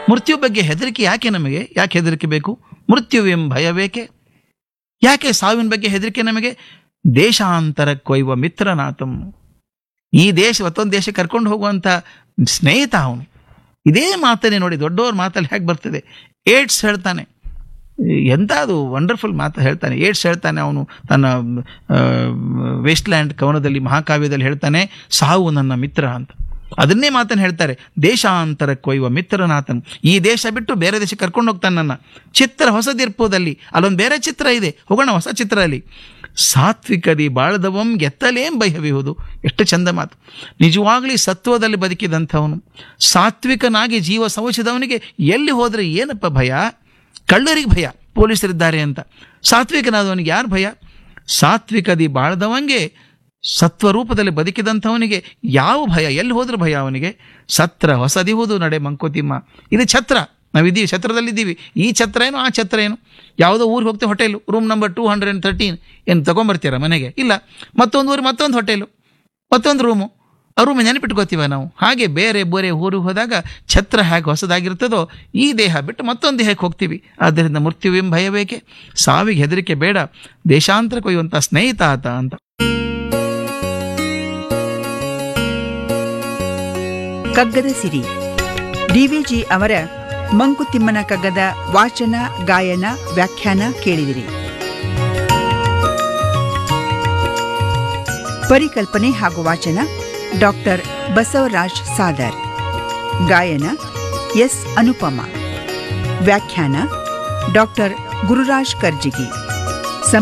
ಮೃತ್ಯು ಬಗ್ಗೆ ಹೆದರಿಕೆ ಯಾಕೆ ನಮಗೆ ಯಾಕೆ ಹೆದರಿಕೆ ಬೇಕು ಮೃತ್ಯುವೆಂ ಭಯಬೇಕೆ ಯಾಕೆ ಸಾವಿನ ಬಗ್ಗೆ ಹೆದರಿಕೆ ನಮಗೆ ದೇಶಾಂತರ ಕೊಯ್ವ ಮಿತ್ರನಾಥಂ ಈ ದೇಶ ಮತ್ತೊಂದು ದೇಶ ಕರ್ಕೊಂಡು ಹೋಗುವಂತ ಸ್ನೇಹಿತ ಅವನು ಇದೇ ಮಾತನ್ನೇ ನೋಡಿ ದೊಡ್ಡವ್ರ ಮಾತಲ್ಲಿ ಹೇಗೆ ಬರ್ತದೆ ಏಡ್ಸ್ ಹೇಳ್ತಾನೆ ಎಂತ ಅದು ವಂಡರ್ಫುಲ್ ಮಾತು ಹೇಳ್ತಾನೆ ಏಡ್ಸ್ ಹೇಳ್ತಾನೆ ಅವನು ತನ್ನ ವೆಸ್ಟ್ಲ್ಯಾಂಡ್ ಕವನದಲ್ಲಿ ಮಹಾಕಾವ್ಯದಲ್ಲಿ ಹೇಳ್ತಾನೆ ಸಾವು ನನ್ನ ಮಿತ್ರ ಅಂತ ಅದನ್ನೇ ಮಾತನ್ನು ಹೇಳ್ತಾರೆ ದೇಶಾಂತರ ಕೊಯ್ವ ಮಿತ್ರನಾಥನ್ ಈ ದೇಶ ಬಿಟ್ಟು ಬೇರೆ ದೇಶ ಕರ್ಕೊಂಡು ಹೋಗ್ತಾನೆ ನನ್ನ ಚಿತ್ರ ಹೊಸದಿರ್ಪೋದಲ್ಲಿ ಅಲ್ಲೊಂದು ಬೇರೆ ಚಿತ್ರ ಇದೆ ಹೋಗೋಣ ಹೊಸ ಚಿತ್ರ ಅಲ್ಲಿ ಸಾತ್ವಿಕದಿ ಬಾಳದವಂ ಎತ್ತಲೇಂ ಬಯಹುವುದು ಎಷ್ಟು ಚಂದ ಮಾತು ನಿಜವಾಗ್ಲಿ ಸತ್ವದಲ್ಲಿ ಬದುಕಿದಂಥವನು ಸಾತ್ವಿಕನಾಗಿ ಜೀವ ಸವಚಿದವನಿಗೆ ಎಲ್ಲಿ ಹೋದರೆ ಏನಪ್ಪ ಭಯ ಕಳ್ಳರಿಗೆ ಭಯ ಪೊಲೀಸರಿದ್ದಾರೆ ಅಂತ ಸಾತ್ವಿಕನಾದವನಿಗೆ ಯಾರು ಭಯ ಸಾತ್ವಿಕದಿ ಬಾಳದವಂಗೆ ಸತ್ವರೂಪದಲ್ಲಿ ಬದುಕಿದಂಥವನಿಗೆ ಯಾವ ಭಯ ಎಲ್ಲಿ ಹೋದ್ರೆ ಭಯ ಅವನಿಗೆ ಸತ್ರ ಹೊಸದಿಹುದು ನಡೆ ಮಂಕುತಿಮ್ಮ ಇದು ಛತ್ರ ನಾವಿದ್ದೀವಿ ಛತ್ರದಲ್ಲಿದ್ದೀವಿ ಈ ಛತ್ರ ಏನು ಆ ಛತ್ರ ಏನು ಯಾವುದೋ ಊರಿಗೆ ಹೋಗ್ತೇವೆ hotel room number two hundred and thirteen ಏನು ತೊಗೊಂಬರ್ತೀರಾ ಮನೆಗೆ ಇಲ್ಲ ಮತ್ತೊಂದು ಊರು ಮತ್ತೊಂದು ಹೋಟೆಲು ಮತ್ತೊಂದು ರೂಮು ಆ ರೂಮ್ ನೆನಪಿಟ್ಕೋತೀವ ನಾವು ಹಾಗೆ ಬೇರೆ ಬೇರೆ ಊರಿಗೆ ಹೋದಾಗ ಛತ್ರ ಹೇಗೆ ಹೊಸದಾಗಿರ್ತದೋ ಈ ದೇಹ ಬಿಟ್ಟು ಮತ್ತೊಂದು ದೇಹಕ್ಕೆ ಹೋಗ್ತೀವಿ ಆದ್ದರಿಂದ ಮೃತ್ಯುವೆಂ ಭಯಬೇಕೆ ಸಾವಿಗೆ ಹೆದರಿಕೆ ಬೇಡ ದೇಶಾಂತರ ಕೊಯ್ಯುವಂಥ ಸ್ನೇಹಿತ ಆತ ಅಂತ ಕಗ್ಗದ ಸಿರಿ ಡಿವಿಜಿ ಅವರ ಮಂಕುತಿಮ್ಮನ ಕಗ್ಗದ ವಾಚನ ಗಾಯನ ವ್ಯಾಖ್ಯಾನ ಕೇಳಿದಿರಿ ಪರಿಕಲ್ಪನೆ ಹಾಗೂ ವಾಚನ ಡಾಕ್ಟರ್ ಬಸವರಾಜ್ ಸಾದರ್ ಗಾಯನ ಎಸ್ ಅನುಪಮ ವ್ಯಾಖ್ಯಾನ ಡಾಕ್ಟರ್ ಗುರುರಾಜ್ ಕರ್ಜಿಗಿ